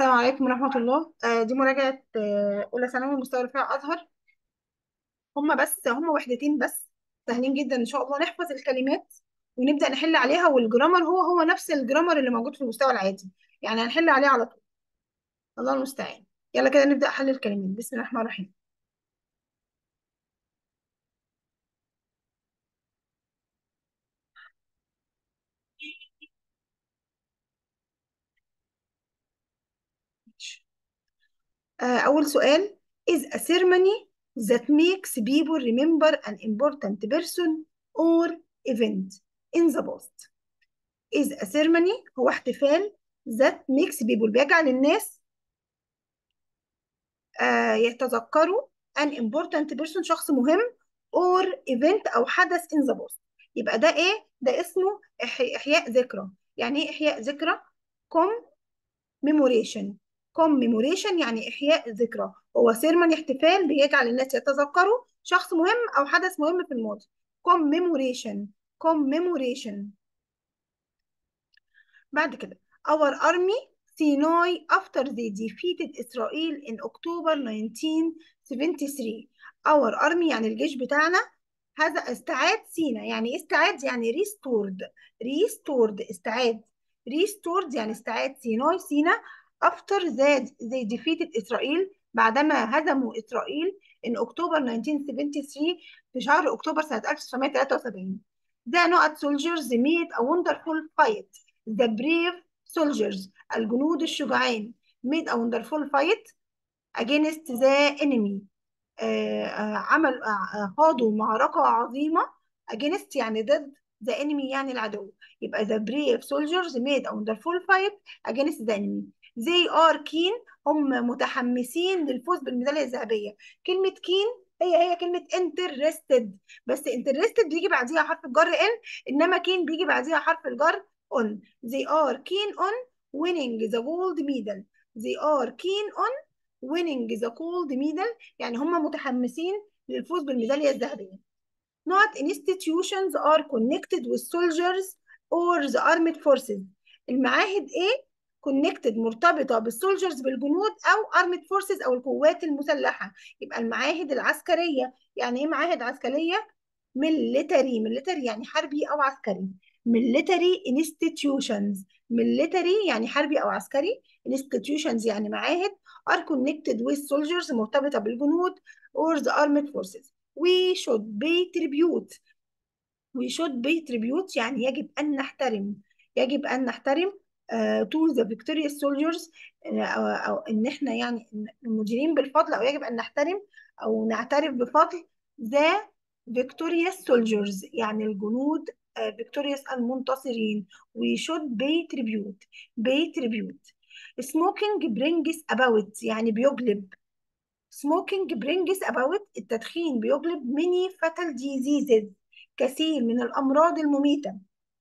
السلام عليكم ورحمة الله آه دي مراجعة آه أولى ثانوي مستوى رفيع أزهر هما بس هما وحدتين بس سهلين جدا إن شاء الله نحفظ الكلمات ونبدأ نحل عليها والجرامر هو هو نفس الجرامر اللي موجود في المستوى العادي يعني هنحل عليه على طول الله المستعان يلا كده نبدأ حل الكلمات بسم الله الرحمن الرحيم آه أول سؤال is a ceremony that makes people remember an important person or event in the past is a ceremony هو احتفال that makes people بيجعل الناس آه يتذكروا an important person شخص مهم or event أو حدث in the past يبقى ده إيه؟ ده اسمه إح- إحياء ذكرى يعني إيه إحياء ذكرى؟ commemoration commemoration يعني إحياء ذكرى هو سيرموني احتفال بيجعل الناس يتذكروا شخص مهم أو حدث مهم في الماضي commemoration commemoration بعد كده our army Sinai after they defeated Israel in October 1973 our army يعني الجيش بتاعنا هذا استعاد سينا يعني إيه استعاد يعني restored restored استعاد restored يعني استعاد سيناي سينا after that they defeated Israel بعدما هزموا إسرائيل in October 1973 في شهر أكتوبر سنة 1973 The not soldiers made a wonderful fight The brave soldiers الجنود الشجعان made a wonderful fight against the enemy آه، آه، عمل آه، آه، خاضوا معركة عظيمة against يعني ضد the enemy يعني العدو يبقى the brave soldiers made a wonderful fight against the enemy they are keen هم متحمسين للفوز بالميدالية الذهبية كلمة keen هي هي كلمة interested بس interested بيجي بعديها حرف الجر in إنما keen بيجي بعديها حرف الجر on they are keen on winning the gold medal they are keen on winning the gold medal يعني هم متحمسين للفوز بالميدالية الذهبية. Not institutions are connected with soldiers or the armed forces. المعاهد ايه؟ connected مرتبطة بالسولجرز بالجنود أو armed forces أو القوات المسلحة. يبقى المعاهد العسكرية يعني ايه معاهد عسكرية؟ military military يعني حربي أو عسكري. military institutions military يعني حربي أو عسكري. institutions يعني معاهد are connected with soldiers مرتبطة بالجنود or the armed forces. We should pay tribute. We should pay tribute يعني يجب أن نحترم يجب أن نحترم uh, to the victorious soldiers uh, أو, أو إن إحنا يعني المديرين بالفضل أو يجب أن نحترم أو نعترف بفضل the victorious soldiers يعني الجنود uh, victorious المنتصرين. We should pay tribute. Pay tribute. Smoking brings about يعني بيجلب smoking brings about التدخين بيجلب many fatal diseases كثير من الأمراض المميتة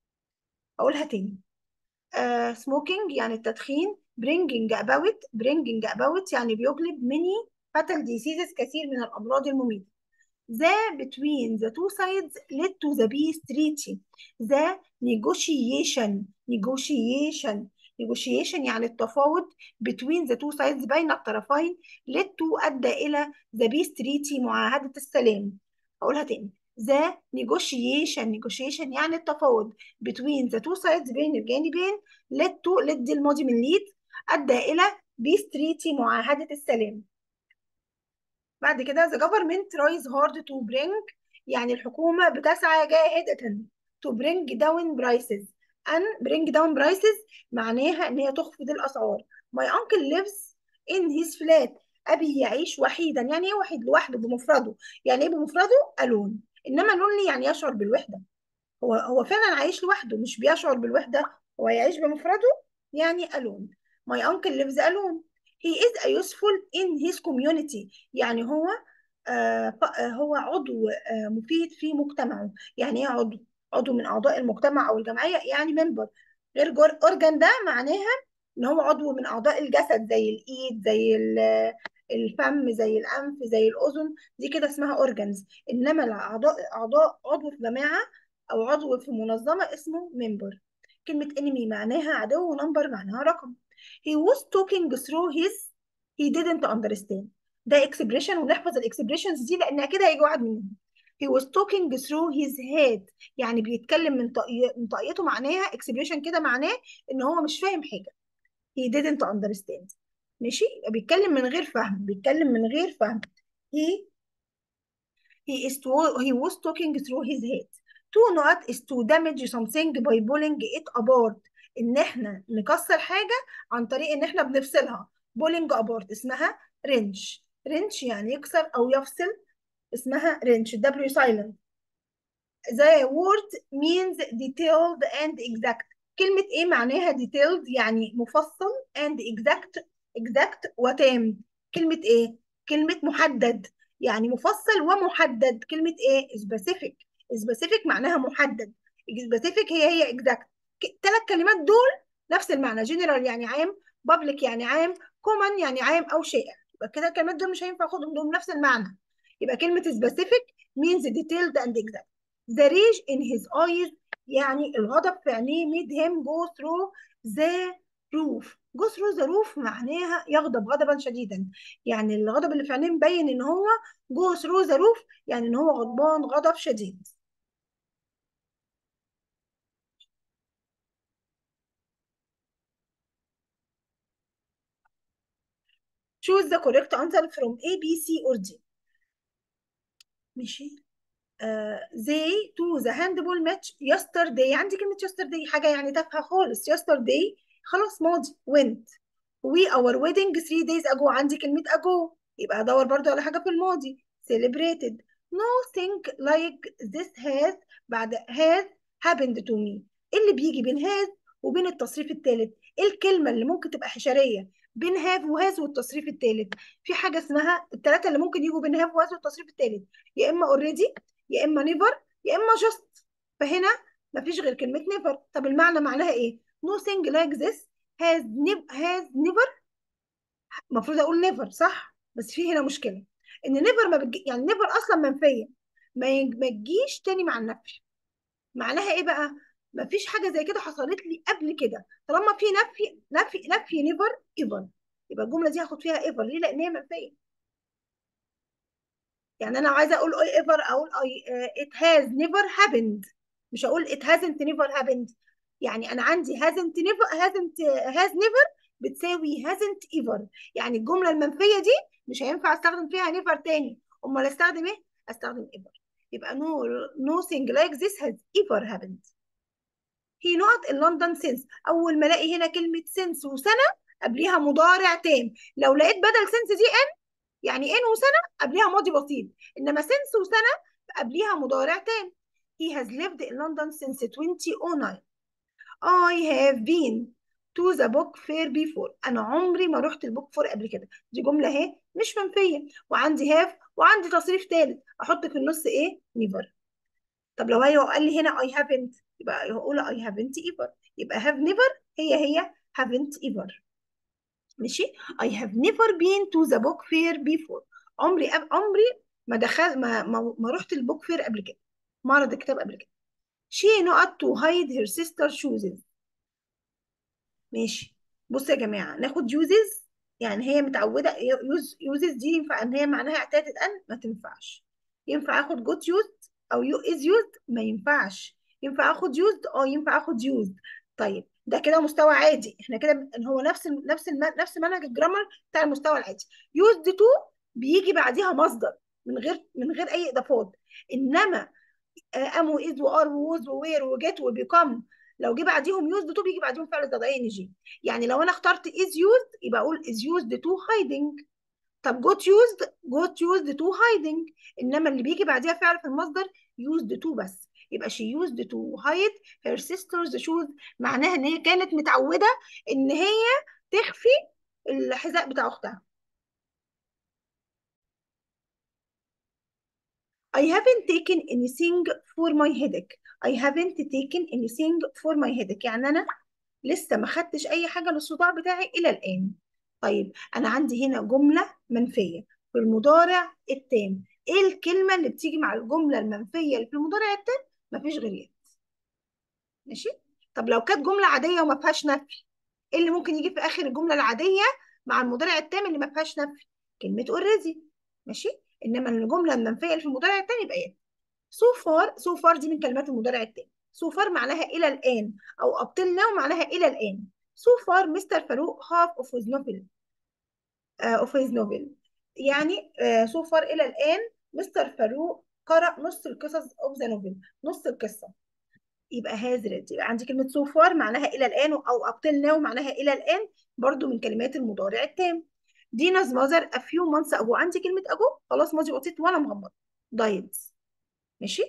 أقولها تاني uh, smoking يعني التدخين bringing about bringing about يعني بيجلب many fatal diseases كثير من الأمراض المميتة the between the two sides led to the peace treaty the negotiation negotiation negotiation يعني التفاوض between the two sides بين الطرفين led to أدى إلى the peace treaty معاهدة السلام أقولها تاني the negotiation negotiation يعني التفاوض between the two sides بين الجانبين led to led دي الماضي من lead أدى إلى peace treaty معاهدة السلام بعد كده the government tries hard to bring يعني الحكومة بتسعى جاهدة to bring down prices and bring down prices معناها ان هي تخفض الاسعار my uncle lives in his flat ابي يعيش وحيدا يعني ايه وحيد لوحده بمفرده يعني ايه بمفرده alone انما lonely يعني يشعر بالوحدة هو هو فعلا عايش لوحده مش بيشعر بالوحدة هو يعيش بمفرده يعني alone my uncle lives alone he is a useful in his community يعني هو آه ف- آه، هو عضو آه مفيد في مجتمعه يعني ايه عضو عضو من اعضاء المجتمع او الجمعيه يعني ممبر غير اورجان ده معناها ان هو عضو من اعضاء الجسد زي الايد زي ال- الفم زي الانف زي الاذن دي كده اسمها اورجانز انما الاعضاء اعضاء عضو في جماعه او عضو في منظمه اسمه ممبر كلمة enemy معناها عدو ونمبر معناها رقم he was talking through his he didn't understand ده expression ونحفظ الاكسبريشنز دي لأنها كده هيجي واحد منهم he was talking through his head يعني بيتكلم من طاقية من طاقيته معناها expression كده معناه إن هو مش فاهم حاجة he didn't understand ماشي يبقى بيتكلم من غير فهم بيتكلم من غير فهم he he is to, he was talking through his head to not is to damage something by pulling it apart ان احنا نكسر حاجه عن طريق ان احنا بنفصلها pulling apart اسمها wrench wrench يعني يكسر او يفصل اسمها wrench W silent the word means detailed and exact كلمة ايه معناها detailed يعني مفصل and exact exact وتام كلمة ايه كلمة محدد يعني مفصل ومحدد كلمة ايه specific specific معناها محدد specific هي هي exact ثلاث كلمات دول نفس المعنى general يعني عام public يعني عام common يعني عام او شائع يبقى كده الكلمات دول مش هينفع اخدهم دول نفس المعنى يبقى كلمة specific means detailed and exact the rage in his eyes يعني الغضب في عينيه made him go through the roof go through the roof معناها يغضب غضبا شديدا يعني الغضب اللي في عينيه مبين ان هو go through the roof يعني ان هو غضبان غضب شديد choose the correct answer from A, B, C or D ماشي uh, they to the handball match yesterday عندي كلمة yesterday حاجة يعني تافهة خالص yesterday خلاص ماضي went we our wedding three days ago عندي كلمة ago يبقى ادور برضو على حاجة في الماضي celebrated nothing like this has بعد has happened to me اللي بيجي بين has وبين التصريف الثالث ايه الكلمة اللي ممكن تبقى حشرية بين have وهاز والتصريف الثالث في حاجة اسمها الثلاثة اللي ممكن يجوا بين have وهاز والتصريف الثالث يا اما already يا اما never يا اما just فهنا مفيش غير كلمة never طب المعنى معناها ايه nothing like this has never has never المفروض اقول never صح بس في هنا مشكلة ان never ما بتجي يعني never اصلا منفية ما يج- ما تجيش تاني مع النفي معناها ايه بقى مفيش حاجة زي كده حصلت لي قبل كده طالما في نفي نفي نفي never ever يبقى الجملة دي هاخد فيها ever ليه لان هي منفية يعني انا عايزه اقول ever اقول I, uh, it has never happened مش هقول it hasn't never happened يعني انا عندي hasn't never hasn't has never بتساوي hasn't ever يعني الجمله المنفيه دي مش هينفع استخدم فيها never تاني امال استخدم ايه استخدم ever يبقى no nothing like this has ever happened he not in London since اول ما الاقي هنا كلمه since وسنه قبليها مضارع تام لو لقيت بدل since دي ان يعني ان وسنه قبليها ماضي بسيط انما since وسنه قبليها مضارع تام he has lived in London since 2009 I have been to the book fair before انا عمري ما رحت البوك فور قبل كده دي جمله اهي مش منفيه وعندي have وعندي تصريف ثالث احط في النص ايه never طب لو هي قال لي هنا I haven't يبقى هقول I haven't ever يبقى have never هي هي haven't ever ماشي I have never been to the book fair before عمري أب... عمري ما دخل ما ما, ما رحت البوك فير قبل كده معرض الكتاب قبل كده she not to hide her sister shoes ماشي بص يا جماعة ناخد uses يعني هي متعودة use uses دي ينفع ان هي معناها اعتادت ان ما تنفعش ينفع اخد got used او you is used ما ينفعش ينفع اخد used اه ينفع اخد used طيب ده كده مستوى عادي احنا كده ان هو نفس ال نفس الم نفس منهج الجرامر بتاع المستوى العادي used to بيجي بعديها مصدر من غير من غير اي اضافات انما ام واز وار ووز ووير وجيت وبيكم لو جه بعديهم يوزد تو بيجي بعديهم فعل زائد اي ان جي يعني لو انا اخترت از يوزد يبقى اقول از يوزد تو هايدنج طب جوت يوزد جوت يوزد تو هايدنج انما اللي بيجي بعديها فعل في المصدر يوزد تو بس يبقى شي يوزد تو هايد هير سيسترز شوز معناها ان هي كانت متعوده ان هي تخفي الحذاء بتاع اختها I haven't taken anything for my headache. I haven't taken anything for my headache. يعني أنا لسه ما خدتش أي حاجة للصداع بتاعي إلى الآن. طيب أنا عندي هنا جملة منفية في المضارع التام. إيه الكلمة اللي بتيجي مع الجملة المنفية اللي في المضارع التام؟ مفيش غير يت. ماشي؟ طب لو كانت جمله عاديه وما فيهاش نفي ايه اللي ممكن يجي في اخر الجمله العاديه مع المضارع التام اللي ما فيهاش نفي كلمه اوريدي ماشي انما الجمله المنفيه اللي في المضارع التام يبقى ايه سو فار سو فار دي من كلمات المضارع التام سو فار معناها الى الان او up till now معناها الى الان سو فار مستر فاروق half of his novel uh, of his novel يعني سو فار الى الان مستر فاروق قرأ نص القصص of the novel نص القصه يبقى has read يبقى عندي كلمه سو فار معناها الى الان او up till now معناها الى الان برضو من كلمات المضارع التام دينا's mother a few months ago عندي كلمه ago خلاص ماضي بسيط وانا مغمض died ماشي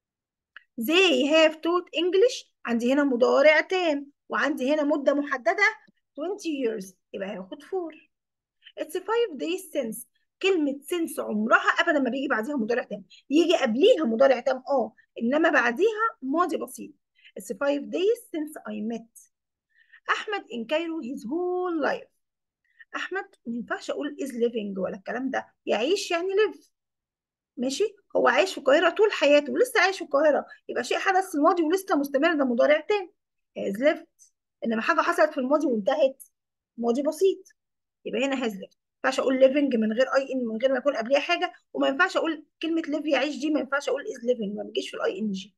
they have taught English عندي هنا مضارع تام وعندي هنا مدة محددة 20 years يبقى هياخد 4 it's 5 days since كلمة since عمرها أبدا ما بيجي بعديها مضارع تام يجي قبليها مضارع تام اه إنما بعديها ماضي بسيط it's 5 days since I met أحمد in Cairo his whole life أحمد ما ينفعش أقول is living ولا الكلام ده يعيش يعني live ماشي هو عايش في القاهرة طول حياته ولسه عايش في القاهرة يبقى شيء حدث في الماضي ولسه مستمر ده مضارع تام has lived انما حاجة حصلت في الماضي وانتهت ماضي بسيط يبقى هنا has lived ما ينفعش اقول living من غير اي ان من غير ما يكون قبلها حاجة وما ينفعش اقول كلمة live يعيش دي ما ينفعش اقول is living ما بيجيش في الاي ان جي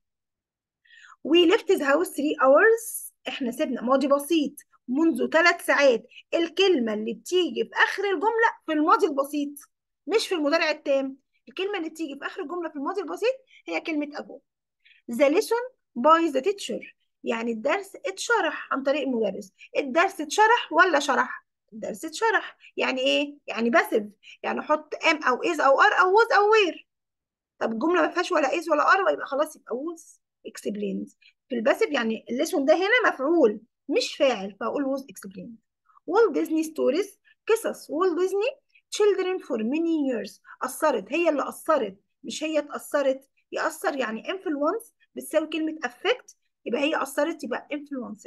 we left his house 3 hours احنا سيبنا ماضي بسيط منذ ثلاث ساعات الكلمة اللي بتيجي في آخر الجملة في الماضي البسيط مش في المضارع التام الكلمة اللي بتيجي في آخر الجملة في الماضي البسيط هي كلمة أبو The lesson by the teacher يعني الدرس اتشرح عن طريق المدرس الدرس اتشرح ولا شرح الدرس اتشرح يعني ايه يعني باسف يعني احط ام او از او ار او was او وير طب الجمله ما فيهاش ولا از ولا ار يبقى خلاص يبقى was explained في الباسف يعني الليسون ده هنا مفعول مش فاعل فاقول was explained Walt Disney stories قصص Walt Disney children for many years أثرت هي اللي أثرت مش هي اتأثرت يأثر يعني influence بتساوي كلمة affect يبقى هي أثرت يبقى influenced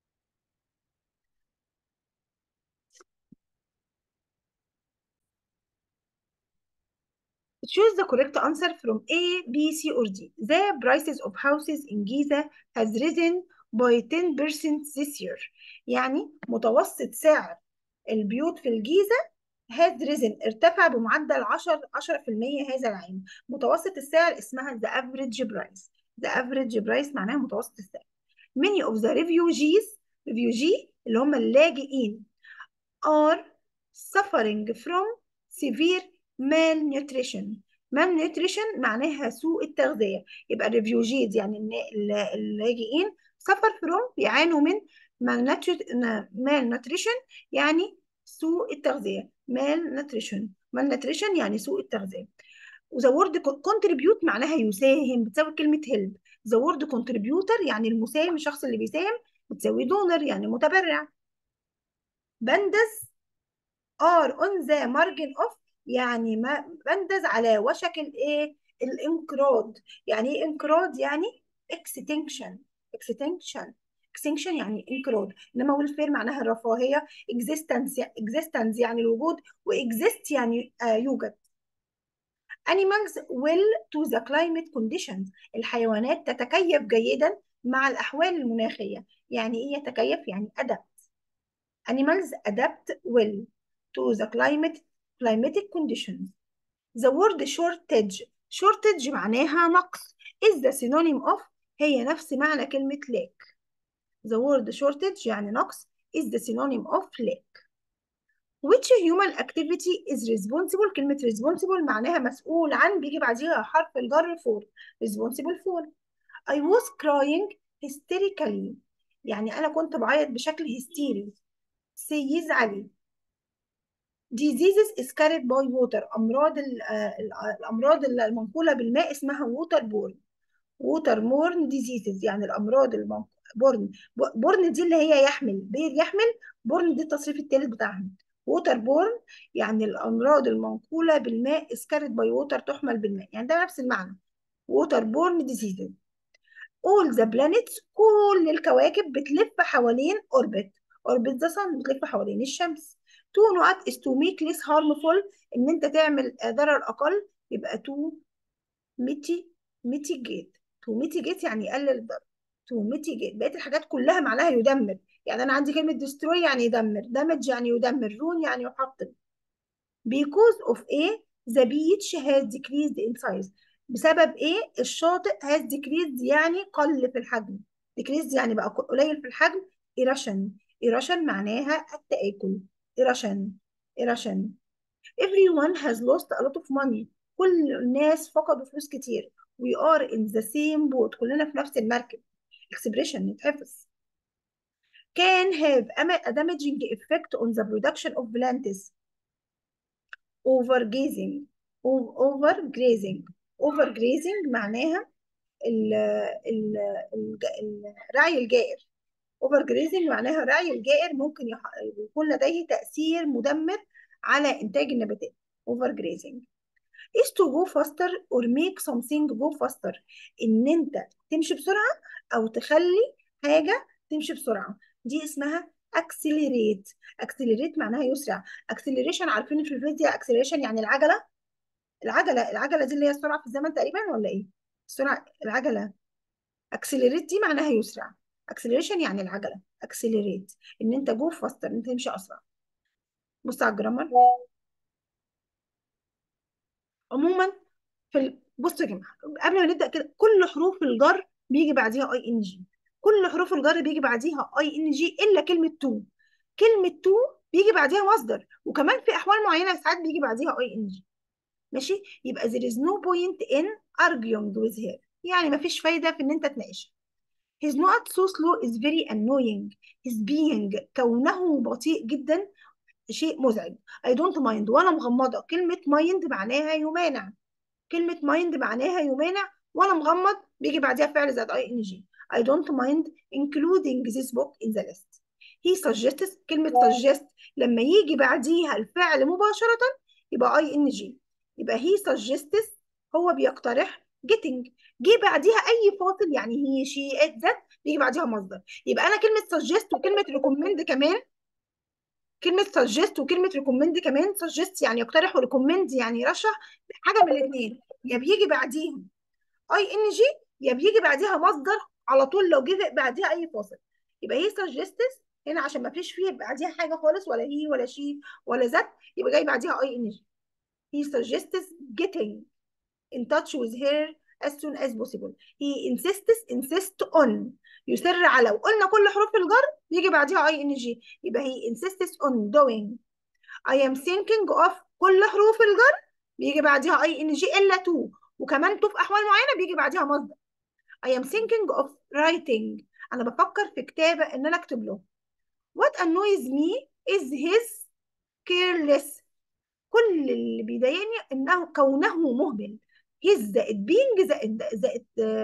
Choose the correct answer from A, B, C, or D. The prices of houses in Giza has risen by 10% this year. يعني متوسط سعر البيوت في الجيزة has risen ارتفع بمعدل 10 10% هذا العام. متوسط السعر اسمها the average price. The average price معناها متوسط السعر. Many of the refugees refugee اللي هم اللاجئين are suffering from severe malnutrition malnutrition معناها سوء التغذية يبقى الريفيوجيز يعني اللاجئين suffer from بيعانوا من malnutrition يعني سوء التغذية malnutrition malnutrition يعني سوء التغذية وذا وورد contribute معناها يساهم بتساوي كلمة help ذا وورد contributor يعني المساهم الشخص اللي بيساهم بتساوي دونر يعني متبرع بندز are on the margin of يعني ما بندز على وشك الايه الانقراض يعني ايه انقراض يعني extinction extinction extinction يعني انقراض انما welfare معناها الرفاهيه existence existence يعني الوجود واexist يعني آه يوجد animals will to the climate conditions الحيوانات تتكيف جيدا مع الاحوال المناخيه يعني ايه يتكيف يعني adapt animals adapt well to the climate climatic conditions. The word shortage shortage معناها نقص is the synonym of هي نفس معنى كلمة lack. The word shortage يعني نقص is the synonym of lack. Which human activity is responsible كلمة responsible معناها مسؤول عن بيجي بعديها حرف الجر for responsible for I was crying hysterically يعني أنا كنت بعيط بشكل هستيري سيزعلي diseases is carried by water أمراض ال- ال- الأمراض المنقولة بالماء اسمها water borne water borne diseases يعني الأمراض المنقولة بورن بورن دي اللي هي يحمل بير يحمل بورن دي التصريف الثالث بتاعهم ووتر بورن يعني الأمراض المنقولة بالماء اسكارد باي ووتر تحمل بالماء يعني ده نفس المعنى ووتر بورن diseases all the planets كل الكواكب بتلف حوالين orbit orbit the sun بتلف حوالين الشمس to نقط is to make less harmful ان انت تعمل ضرر اقل يبقى to mitigate mitigate to mitigate يعني يقلل الضرر to mitigate بقية الحاجات كلها معناها يدمر يعني أنا عندي كلمة destroy يعني يدمر damage يعني يدمر ruin يعني يحطم because of A the beach has decreased in size بسبب ايه الشاطئ has decreased يعني قل في الحجم decreased يعني بقى قليل في الحجم erosion erosion معناها التآكل erosion erosion everyone has lost a lot of money كل الناس فقدوا فلوس كتير we are in the same boat كلنا في نفس المركب expression يتحفظ can have a damaging effect on the production of plants overgrazing overgrazing overgrazing معناها ال ال ال الرعي الجائر overgrazing معناها الرعي الجائر ممكن يكون لديه تأثير مدمر على إنتاج النباتات overgrazing is to go faster or make something go faster إن أنت تمشي بسرعة أو تخلي حاجة تمشي بسرعة دي اسمها accelerate accelerate معناها يسرع acceleration عارفين في الفيزياء acceleration يعني العجلة العجلة العجلة دي اللي هي السرعة في الزمن تقريبا ولا ايه السرعة العجلة accelerate دي معناها يسرع acceleration يعني العجلة accelerate ان انت جو فاستر ان انت تمشي اسرع بص على الجرامر عموما في ال... بصوا يا جماعه قبل ما نبدا كده كل حروف الجر بيجي بعديها اي ان جي كل حروف الجر بيجي بعديها اي ان جي الا كلمه تو كلمه تو بيجي بعديها مصدر وكمان في احوال معينه ساعات بيجي بعديها اي ان جي ماشي يبقى there is no point in arguing with her يعني ما فيش فايده في ان انت تناقش his not so slow is very annoying his being كونه بطيء جدا شيء مزعج I don't mind وانا مغمضه كلمه mind معناها يمانع كلمه mind معناها يمانع وانا مغمض بيجي بعديها فعل زائد اي ان جي I don't mind including this book in the list he suggests كلمة suggest لما يجي بعديها الفعل مباشرة يبقى اي ان جي يبقى he suggests هو بيقترح getting جه بعديها اي فاصل يعني هي she it that بيجي بعديها مصدر يبقى انا كلمة suggest وكلمة recommend كمان كلمة suggest وكلمة recommend كمان suggest يعني يقترح وريكومند يعني يرشح حاجة من الاثنين يا بيجي بعديهم اي ان جي يا بيجي بعديها مصدر على طول لو جه بعديها اي فاصل يبقى هي suggests هنا عشان ما فيش فيه بعديها حاجة خالص ولا هي ولا شي ولا ذات يبقى جاي بعديها اي ان جي he suggests getting in touch with her as soon as possible he insists insist on يصر على وقلنا كل حروف الجر بيجي بعديها اي ان جي يبقى he insists on doing I am thinking of كل حروف الجر بيجي بعديها اي ان جي الا تو وكمان تو في احوال معينه بيجي بعديها مصدر I am thinking of writing انا بفكر في كتابه ان انا اكتب له what annoys me is his careless كل اللي بيضايقني انه كونه مهمل his زائد being زائد زائد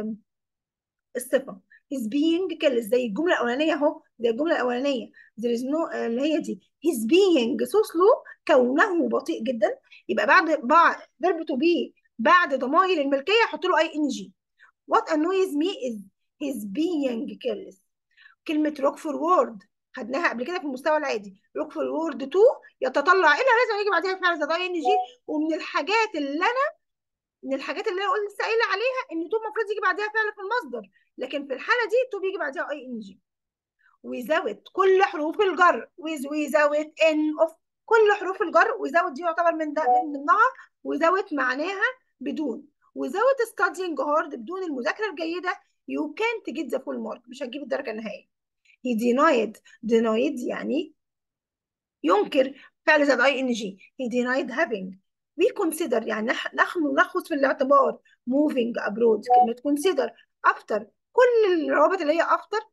الصفه his being كالس زي الجمله الاولانيه اهو زي الجمله الاولانيه there is no اللي هي دي his being so slow كونه بطيء جدا يبقى بعد بعد verb to be بعد ضمائر الملكيه احط له اي ان جي what annoys me is his being careless كلمه rock forward خدناها قبل كده في المستوى العادي روك فورورد 2 يتطلع الى لازم يجي بعدها فعل زائد اي ان جي ومن الحاجات اللي انا من الحاجات اللي انا قلت لسه قايله عليها ان تو المفروض يجي بعدها فعل في المصدر لكن في الحاله دي تو بيجي بعدها اي ان جي وزاوت كل حروف الجر ويز وزاوت ان اوف كل حروف الجر وزاوت دي يعتبر من ده من ضمنها وزاوت معناها بدون وزاوت studying hard بدون المذاكره الجيده you can't get the full mark مش هتجيب الدرجه النهائيه he denied denied يعني ينكر فعل زائد اي ان جي he denied having we consider يعني نحن ناخذ في الاعتبار moving abroad كلمة consider after كل الروابط اللي هي after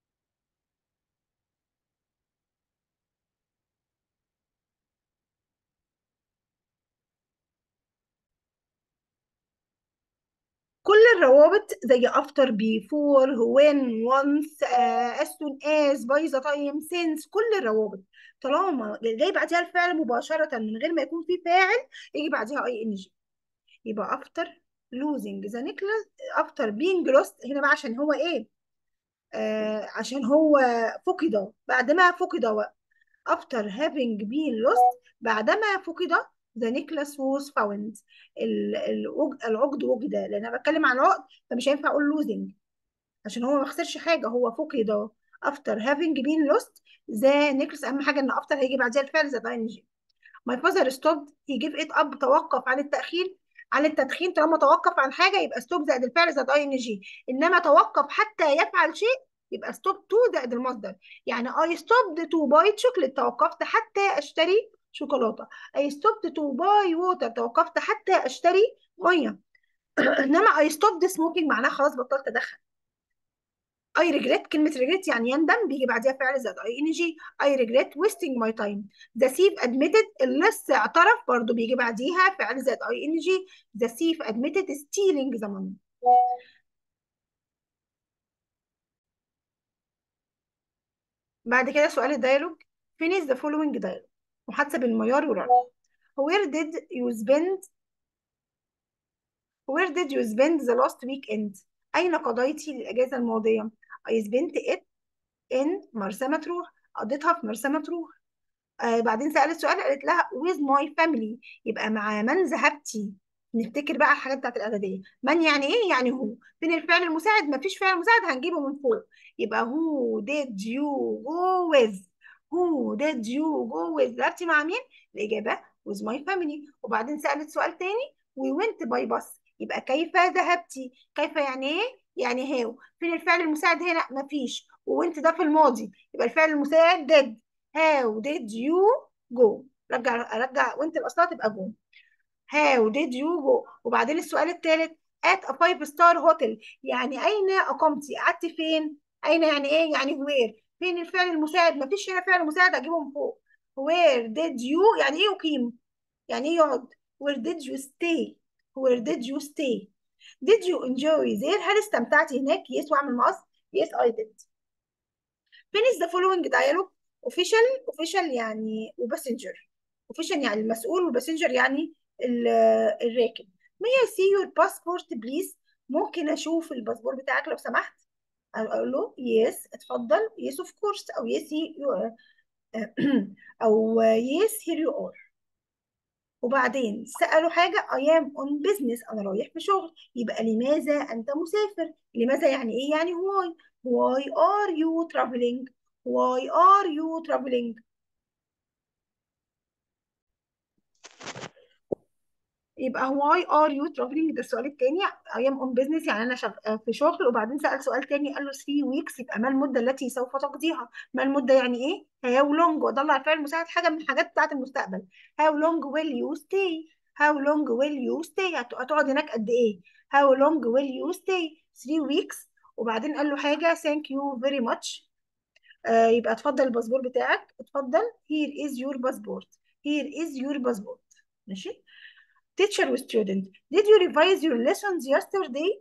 كل الروابط زي after before when once uh, as soon as by the time since كل الروابط طالما جاي بعديها الفعل مباشرة من غير ما يكون في فاعل يجي بعديها اي ان جي يبقى after losing the necklace after being lost هنا بقى عشان هو ايه آه عشان هو فقد بعدما فقد after having been lost بعدما فقد the necklace was found العقد وجد لان انا بتكلم عن عقد فمش هينفع اقول losing عشان هو ما خسرش حاجة هو فقد after having been lost ذا necklace أهم حاجة إن after هيجي بعدها الفعل ذات ing my father stopped he gave it up توقف عن التأخير عن التدخين طالما توقف عن حاجة يبقى stop زائد الفعل زائد ing إنما توقف حتى يفعل شيء يبقى stop to زائد المصدر يعني I stopped to buy chocolate توقفت حتى أشتري شوكولاتة I stopped to buy water توقفت حتى أشتري مية إنما I stopped smoking معناها خلاص بطلت أدخن I regret كلمة regret يعني يندم بيجي بعديها فعل زائد ing I regret wasting my time the thief admitted اللص اعترف برضو بيجي بعديها فعل زائد ing the thief admitted stealing the money بعد كده سؤال الديالوج finish the following dialogue محادثة بين ميار ورنا where did you spend where did you spend the last weekend أين قضيتي الأجازة الماضية I spent it in مرسى مطروح قضيتها في مرسى مطروح آه بعدين سألت سؤال قالت لها with my family يبقى مع من ذهبتي نفتكر بقى الحاجات بتاعت الأدبية من يعني إيه يعني هو فين الفعل المساعد مفيش فعل مساعد هنجيبه من فوق يبقى who did you go with who did you go with ذهبتي مع مين الإجابة with my family وبعدين سألت سؤال تاني we went by bus يبقى كيف ذهبتي كيف يعني ايه يعني هاو فين الفعل المساعد هنا مفيش وانت ده في الماضي يبقى الفعل المساعد did how did you go رجع رجع وانت الاصلها تبقى go how did you go وبعدين السؤال الثالث at a five star hotel يعني اين اقمتي قعدتي فين اين يعني ايه يعني where فين الفعل المساعد مفيش هنا فعل مساعد اجيبه من فوق where did you يعني ايه يقيم يعني ايه يقعد where did you stay where did you stay did you enjoy there هل استمتعتي هناك yes واعمل مقص yes I did finish the following dialogue official official يعني وباسنجر official يعني المسؤول وباسنجر يعني ال- الراكب may I see your passport please ممكن اشوف الباسبور بتاعك لو سمحت اقول له yes اتفضل yes of course او yes you او yes here you are وبعدين سألوا حاجة I am on business أنا رايح في شغل يبقى لماذا أنت مسافر لماذا يعني إيه يعني why why are you traveling why are you traveling يبقى why are you traveling ده السؤال التاني I am on business يعني أنا شغ... في شغل وبعدين سأل سؤال تاني قال له 3 weeks يبقى ما المدة التي سوف تقضيها ما المدة يعني إيه how long وأطلع الفعل المساعد حاجة من الحاجات بتاعت المستقبل how long will you stay how long will you stay هت- هتقعد هناك قد إيه how long will you stay 3 weeks وبعدين قال له حاجة thank you very much آه يبقى اتفضل الباسبور بتاعك اتفضل here is your passport here is your passport ماشي teacher و student did you revise your lessons yesterday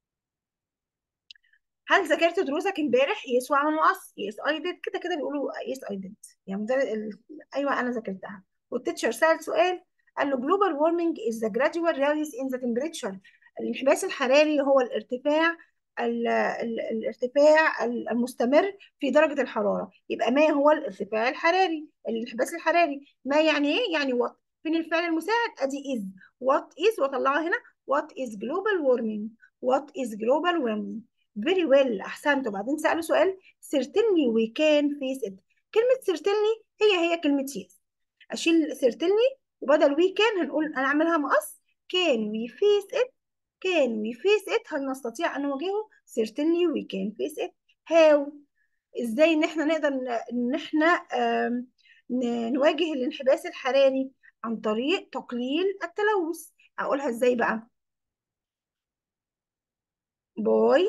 هل ذاكرت دروسك امبارح yes واعمل مقص yes I did كده كده بيقولوا yes I did يعني مدرس ال... ايوه انا ذاكرتها والتيتشر سأل سؤال قال له global warming is the gradual rise in the temperature الانحباس الحراري هو الارتفاع ال... ال... الارتفاع ال- المستمر في درجة الحرارة يبقى ما هو الارتفاع الحراري الانحباس الحراري ما يعني ايه يعني what فين الفعل المساعد ادي is what is واطلعها هنا what is global warming what is global warming very well احسنت وبعدين سألوا سؤال certainly we can face it كلمة certainly هي هي كلمة yes اشيل certainly وبدل we can هنقول هنعملها مقص can we face it can we face it هل نستطيع ان نواجهه certainly we can face it how ازاي ان احنا نقدر ن- ان احنا آم، ن- نواجه الانحباس الحراري عن طريق تقليل التلوث اقولها ازاي بقى باي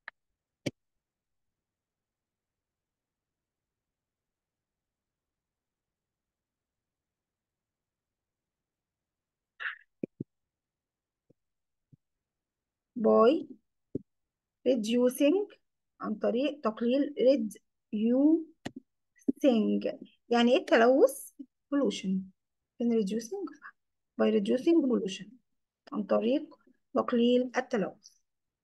باي reducing عن طريق تقليل reducing يعني ايه التلوث pollution in reducing by reducing pollution عن طريق تقليل التلوث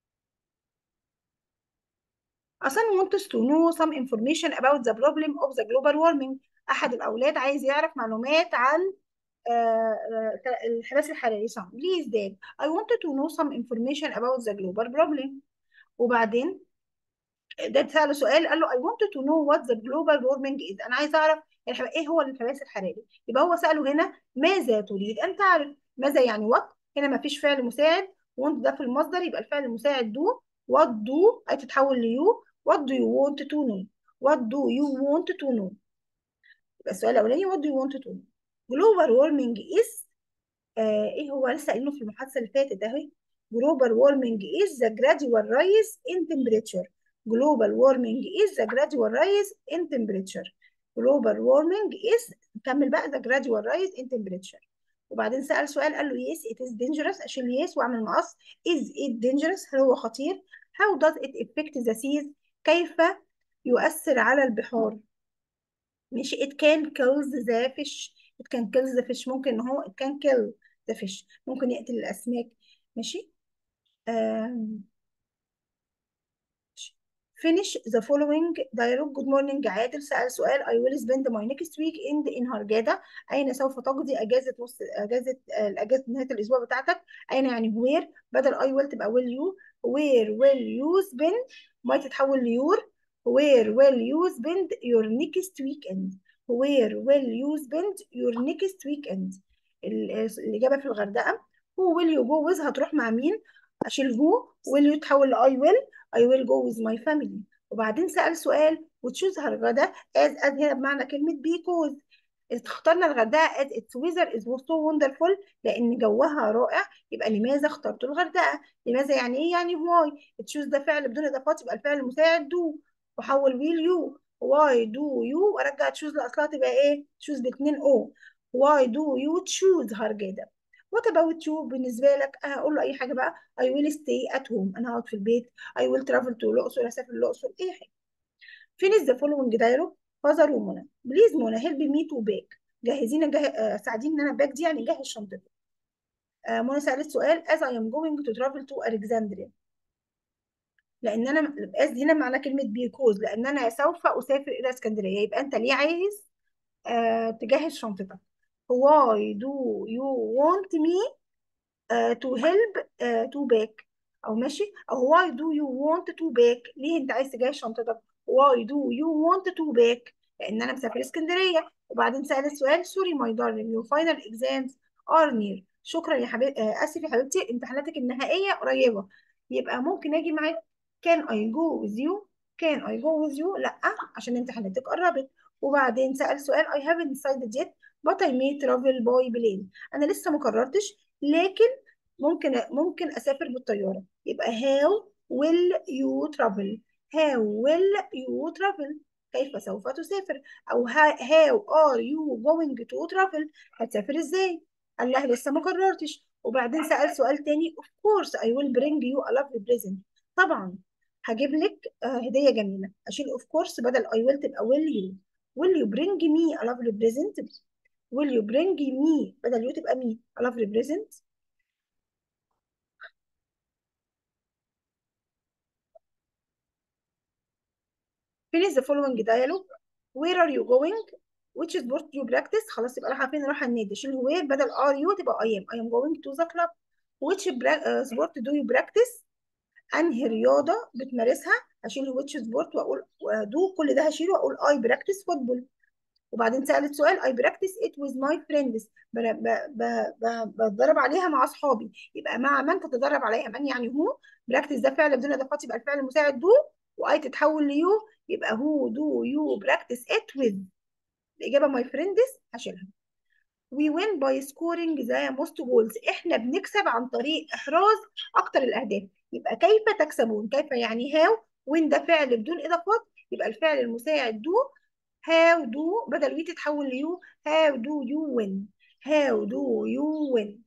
Hassan wants to know some information about the problem of the global warming أحد الأولاد عايز يعرف معلومات عن آه، آه، الانحباس الحراري صح please dad I wanted to know some information about the global problem وبعدين ده سأله سؤال قال له I wanted to know what the global warming is انا عايز اعرف الحب... ايه هو الانحباس الحراري يبقى هو سأله هنا ماذا تريد ان تعرف ماذا يعني what هنا ما فيش فعل مساعد want ده في المصدر يبقى الفعل المساعد do what do اي تتحول ل you what do you want to know what do you want to know يبقى السؤال الاولاني what do you want to know global warming is آه ايه هو لسه قايلينه في المحادثه اللي فاتت اهي global warming is the gradual rise in temperature global warming is the gradual rise in temperature global warming is نكمل بقى the gradual rise in temperature وبعدين سأل سؤال قال له yes it is dangerous أشيل yes وأعمل مقص is it dangerous هل هو خطير how does it affect the seas كيف يؤثر على البحار مش it can kill the fish it can kill the fish ممكن ان هو it can kill the fish ممكن يقتل الأسماك ماشي آم. finish the following dialogue good morning عادل سأل سؤال I will spend my next weekend in هرجادة أين سوف تقضي أجازة نص أجازة الأجازة نهاية الأسبوع بتاعتك أين يعني where بدل I will تبقى will you where will you spend ما تتحول ليور where will you spend your next weekend where will you spend your next weekend ال- الإجابة في الغردقة who will you go with هتروح مع مين أشيل who will you تحول ل I will I will go with my family وبعدين سأل سؤال وتشوز هالغدا as as هنا بمعنى كلمة because اخترنا الغردقة as its weather is so wonderful لأن جوها رائع يبقى لماذا اخترت الغردقة؟ لماذا يعني إيه؟ يعني why تشوز ده فعل بدون إضافات يبقى الفعل المساعد do وحول will you why do you وأرجع تشوز لأصلها تبقى إيه؟ تشوز باتنين O why do you choose هرجادة What about you بالنسبة لك هقول له أي حاجة بقى I will stay at home أنا هقعد في البيت I will travel to الأقصر هسافر الأقصر أي حاجة finish the following dialogue فازر ومنى بليز منى help me to bake جهزينا جه... آه، ساعديني ان انا باك دي يعني جهز شنطتي آه، منى سألت سؤال as I am going to travel to Alexandria لان انا as دي هنا معناها كلمه because لان انا سوف اسافر الى اسكندريه يبقى انت ليه عايز آه تجهز شنطتك why do you want me آه to help آه to bake او ماشي او why do you want to bake ليه انت عايز تجهز شنطتك why do you want to bake لان انا مسافر اسكندريه وبعدين سأل السؤال سوري ماي دارلينج your final exams are near شكرا يا حبيبتي آه اسف يا حبيبتي امتحاناتك النهائيه قريبه يبقى ممكن اجي معاك can I go with you can I go with you لا عشان امتحاناتك قربت وبعدين سأل سؤال I haven't decided yet but I may travel by plane انا لسه ما قررتش لكن ممكن ممكن اسافر بالطياره يبقى how will you travel how will you travel كيف سوف تسافر او how how are you going to travel هتسافر ازاي قال لها لسه ما قررتش وبعدين سأل سؤال تاني of course I will bring you a lovely present طبعا هجيب لك آه، هدية جميلة أشيل of course بدل I will تبقى will you will you bring me a lovely present will you bring me بدل you تبقى me a lovely present finish the following dialogue where are you going which sport do you practice خلاص يبقى رايحة فين رايحة النادي شيل where بدل are you تبقى I am I am going to the club which bra- آه، sport do you practice انهي رياضه بتمارسها هشيل which sport واقول do كل ده هشيله واقول I practice football وبعدين سألت سؤال I practice it with my friends ب- ب- ب- ب- بتدرب عليها مع اصحابي يبقى مع من تتدرب عليها من يعني هو practice ده فعل بدون اضافات يبقى الفعل المساعد do واي تتحول ليو يبقى who do you practice it with الإجابة my friends هشيلها we win by scoring the most goals احنا بنكسب عن طريق احراز اكتر الاهداف يبقى كيف تكسبون كيف يعني how win ده فعل بدون اضافات يبقى الفعل المساعد do how do بدل وي تتحول ليو how do you win how do you win